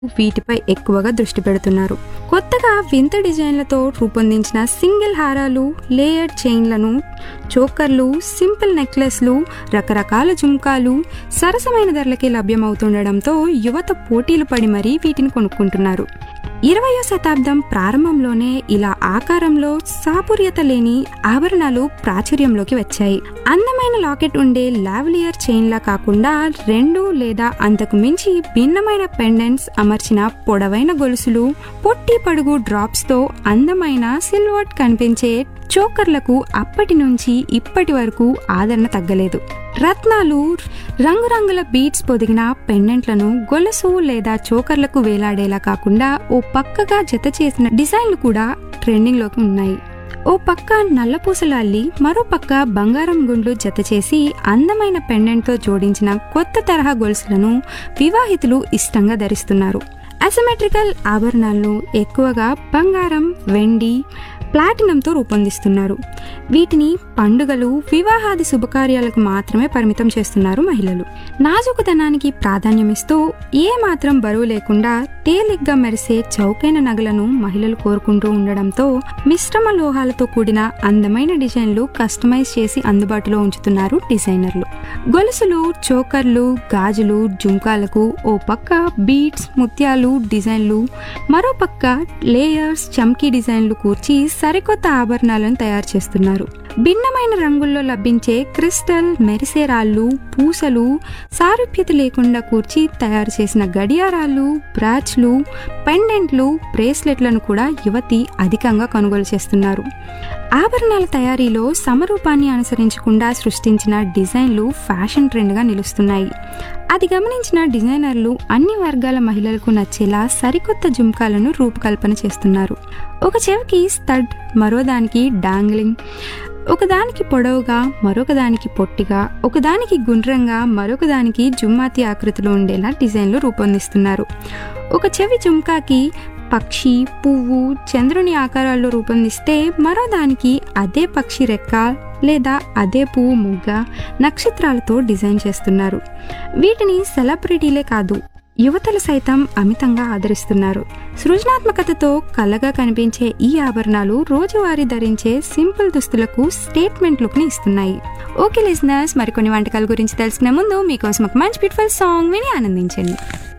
వీటిపై ఎక్కువగా దృష్టి పెడుతున్నారు కొత్తగా వింత డిజైన్లతో రూపొందించిన సింగిల్ హారాలు లేయర్ చైన్లను చోకర్లు సింపుల్ నెక్లెస్లు రకరకాల జుంకాలు సరసమైన ధరలకి లభ్యమవుతుండడంతో యువత పోటీలు పడి మరీ వీటిని కొనుక్కుంటున్నారు ఇరవయో శతాబ్దం ప్రారంభంలోనే ఇలా ఆకారంలో సాపుర్యత లేని ఆభరణాలు ప్రాచుర్యంలోకి వచ్చాయి అందమైన లాకెట్ ఉండే లావలియర్ చైన్లా కాకుండా రెండు లేదా అంతకు మించి భిన్నమైన పెండెంట్స్ అమర్చిన పొడవైన గొలుసులు పొట్టి పడుగు డ్రాప్స్ తో అందమైన సిల్వర్ట్ కనిపించే చోకర్లకు అప్పటి నుంచి ఇప్పటి వరకు ఆదరణ తగ్గలేదు రత్నాలు రంగురంగుల బీట్స్ పొదిగిన పెండెంట్లను గొలుసు లేదా చోకర్లకు వేలాడేలా కాకుండా ఓ పక్కగా జత చేసిన డిజైన్లు కూడా ట్రెండింగ్లోకి ఉన్నాయి ఓ పక్క నల్లపూసలు అల్లి మరో పక్క బంగారం గుండ్లు జత చేసి అందమైన పెండెంట్తో జోడించిన కొత్త తరహా గొలుసులను వివాహితులు ఇష్టంగా ధరిస్తున్నారు అసిమెట్రికల్ ఆభరణాలను ఎక్కువగా బంగారం వెండి ప్లాటినంతో రూపొందిస్తున్నారు వీటిని పండుగలు వివాహాది శుభకార్యాలకు మాత్రమే పరిమితం చేస్తున్నారు మహిళలు నాజుకుతనానికి ప్రాధాన్యమిస్తూ ఏ మాత్రం బరువు లేకుండా తేలిగ్గా మెరిసే చౌకైన నగలను మహిళలు కోరుకుంటూ ఉండడంతో మిశ్రమ లోహాలతో కూడిన అందమైన డిజైన్లు కస్టమైజ్ చేసి అందుబాటులో ఉంచుతున్నారు డిజైనర్లు గొలుసులు చోకర్లు గాజులు జుంకాలకు ఓ పక్క బీట్స్ ముత్యాలు డిజైన్లు మరో పక్క లేయర్స్ చమ్కీ డిజైన్లు కూర్చి సరికొత్త ఆభరణాలను తయారు చేస్తున్నారు భిన్నమైన రంగుల్లో లభించే క్రిస్టల్ మెరిసే రాళ్ళు పూసలు సారూప్యత లేకుండా కూర్చి తయారు చేసిన గడియారాలు బ్రాచ్లు పెండెంట్లు బ్రేస్లెట్లను కూడా యువతి అధికంగా కొనుగోలు చేస్తున్నారు ఆభరణాల తయారీలో సమరూపాన్ని అనుసరించకుండా సృష్టించిన డిజైన్లు ఫ్యాషన్ ట్రెండ్గా నిలుస్తున్నాయి అది గమనించిన డిజైనర్లు అన్ని వర్గాల మహిళలకు నచ్చేలా సరికొత్త జుంకాలను రూపకల్పన చేస్తున్నారు ఒక చెవికి స్టడ్ మరో దానికి డాంగ్లింగ్ ఒకదానికి పొడవుగా మరొక దానికి పొట్టిగా ఒకదానికి గుండ్రంగా మరొక దానికి జుమ్మాతి ఆకృతిలో ఉండేలా డిజైన్లు రూపొందిస్తున్నారు ఒక చెవి జుంకాకి పక్షి పువ్వు చంద్రుని ఆకారాల్లో రూపొందిస్తే మరో దానికి అదే పక్షి రెక్క లేదా అదే పువ్వు ముగ్గ నక్షత్రాలతో డిజైన్ చేస్తున్నారు వీటిని సెలబ్రిటీలే కాదు యువతలు సైతం అమితంగా ఆదరిస్తున్నారు సృజనాత్మకతతో కళ్ళగా కనిపించే ఈ ఆభరణాలు రోజువారీ ధరించే సింపుల్ దుస్తులకు స్టేట్మెంట్ లుక్ ని ఇస్తున్నాయి ఓకే లిజనర్స్ మరికొన్ని వంటకాల గురించి తెలుసుకునే ముందు మీకోసం ఒక మంచి బ్యూటిఫుల్ సాంగ్ విని ఆనందించండి